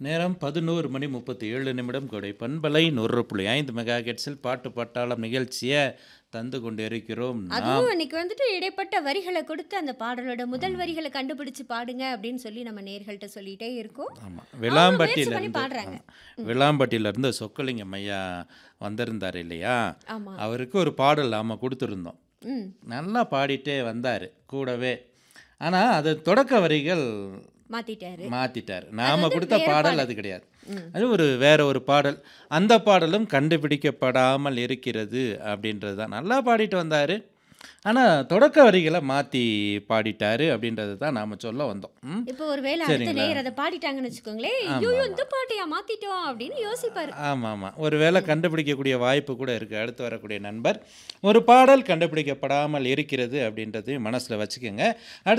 நேரம் பதினோரு மணி முப்பத்தி ஏழு நிமிடம் கொடை பண்பலை நூறு புள்ளி ஐந்து மெகா ஹெர்ட்ஸில் பாட்டு பட்டாளம் நிகழ்ச்சியை தந்து கொண்டு இருக்கிறோம் நாம் அதுவும் இன்னைக்கு வந்துட்டு இடைப்பட்ட வரிகளை கொடுத்து அந்த பாடலோட முதல் வரிகளை கண்டுபிடிச்சு பாடுங்க அப்படின்னு சொல்லி நம்ம நேர்கள்ட்ட சொல்லிட்டே இருக்கோம் ஆமாம் முயற்சி பண்ணி விளாம்பட்டியிலேருந்து பாடுறாங்க. விளாம்பட்டியிலேருந்து சொக்கலிங்கம் ஐயா வந்திருந்தார் இல்லையா ஆமா அவருக்கு ஒரு பாடல் நாம் கொடுத்துருந்தோம் ம் நல்லா பாடிட்டே வந்தார் கூடவே ஆனால் அது தொடக்க வரிகள் மாத்திட்டாரு மாத்திட்டார் நாம வந்து கொடுத்த வேற பாடல் பாடல். அது கிடையாது ம். அது ஒரு வேற ஒரு பாடல் அந்த பாடலும் கண்டுபிடிக்கப்படாமல் இருக்கிறது அப்படின்றது தான் நல்லா பாடிட்டு வந்தார் ஆனால் தொடக்க வரிகளை மாற்றி பாடிட்டாரு அப்படின்றது தான் நாம் சொல்ல வந்தோம் ம்? இப்போ ஒரு வேளை அடுத்த சரிங்களா? நேயர் அதை பாடிட்டாங்கன்னு வச்சுக்கோங்களேன் ஐயோ இந்த பாட்டையா மாத்திட்டோம் அப்படின்னு யோசிப்பாரு ஆமாம் ஆமாம் ஒரு வேளை கண்டுபிடிக்கக்கூடிய வாய்ப்பு கூட இருக்குது அடுத்து வரக்கூடிய நண்பர் ஒரு பாடல் கண்டுபிடிக்கப்படாமல் இருக்கிறது அப்படின்றது மனசில் வச்சுக்கோங்க அடுத்து